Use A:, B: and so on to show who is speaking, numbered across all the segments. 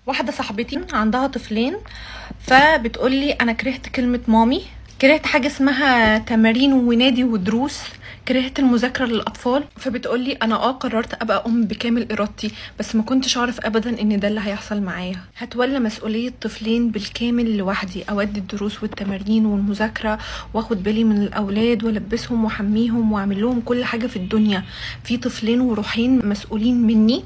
A: واحده صاحبتي عندها طفلين فبتقولي انا كرهت كلمه مامي كرهت حاجه اسمها تمارين ونادي ودروس كرهت المذاكره للاطفال فبتقولي انا اه قررت ابقى ام بكامل ارادتي بس ما كنتش اعرف ابدا ان ده اللي هيحصل معايا هتولى مسؤوليه طفلين بالكامل لوحدي اودي الدروس والتمارين والمذاكره واخد بالي من الاولاد والبسهم واحميهم واعمل لهم كل حاجه في الدنيا في طفلين وروحين مسؤولين مني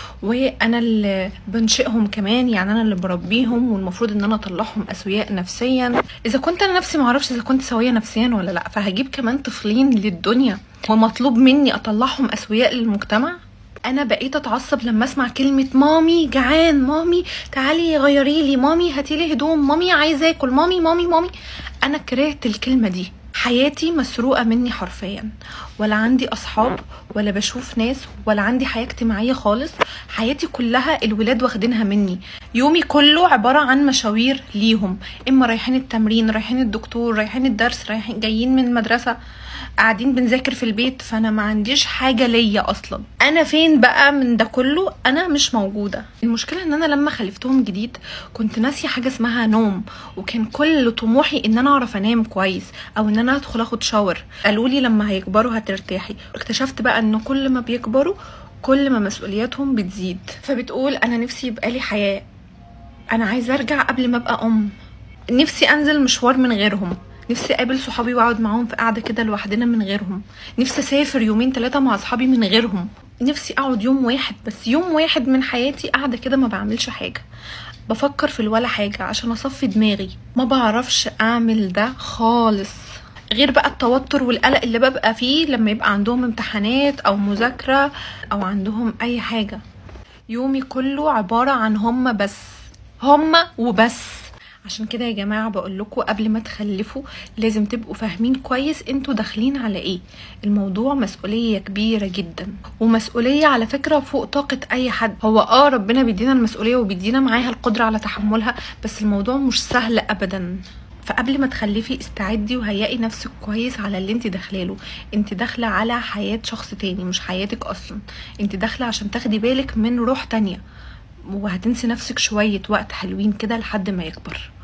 A: وانا اللي بنشئهم كمان يعني انا اللي بربيهم والمفروض ان انا اطلعهم اسوياء نفسيا اذا كنت انا نفسي معرفش اذا كنت سويه نفسيا ولا لا فهجيب كمان طفلين للدنيا ومطلوب مني اطلعهم اسوياء للمجتمع انا بقيت اتعصب لما اسمع كلمه مامي جعان مامي تعالي غيري لي مامي هاتي لي هدوم مامي عايزه اكل مامي مامي مامي انا كرهت الكلمه دي حياتي مسروقة مني حرفيا ولا عندي أصحاب ولا بشوف ناس ولا عندي حياة اجتماعية خالص حياتي كلها الولاد واخدينها مني يومي كله عبارة عن مشاوير ليهم إما رايحين التمرين رايحين الدكتور رايحين الدرس رايحين جايين من المدرسة قاعدين بنذاكر في البيت فانا ما عنديش حاجه ليا اصلا انا فين بقى من ده كله انا مش موجوده المشكله ان انا لما خلفتهم جديد كنت ناسيه حاجه اسمها نوم وكان كل طموحي ان انا اعرف انام كويس او ان انا ادخل اخد شاور قالوا لي لما هيكبروا هترتاحي اكتشفت بقى ان كل ما بيكبروا كل ما مسؤولياتهم بتزيد فبتقول انا نفسي يبقى لي حياه انا عايزه ارجع قبل ما ابقى ام نفسي انزل مشوار من غيرهم نفسي اقابل صحابي واقعد معاهم في قعده كده لوحدنا من غيرهم نفسي اسافر يومين ثلاثه مع اصحابي من غيرهم نفسي اقعد يوم واحد بس يوم واحد من حياتي قاعده كده ما بعملش حاجه بفكر في الولا حاجه عشان اصفي دماغي ما بعرفش اعمل ده خالص غير بقى التوتر والقلق اللي ببقى فيه لما يبقى عندهم امتحانات او مذاكره او عندهم اي حاجه يومي كله عباره عن هما بس هما وبس عشان كده يا جماعه بقول لكم قبل ما تخلفوا لازم تبقوا فاهمين كويس انتوا داخلين على ايه الموضوع مسؤوليه كبيره جدا ومسؤوليه على فكره فوق طاقه اي حد هو اه ربنا بيدينا المسؤوليه وبيدينا معاها القدره على تحملها بس الموضوع مش سهل ابدا فقبل ما تخلفي استعدي وهيئي نفسك كويس على اللي انت داخلاله انت داخله على حياه شخص تاني مش حياتك اصلا انت داخله عشان تاخدي بالك من روح تانية وهتنسي نفسك شويه وقت حلوين كده لحد ما يكبر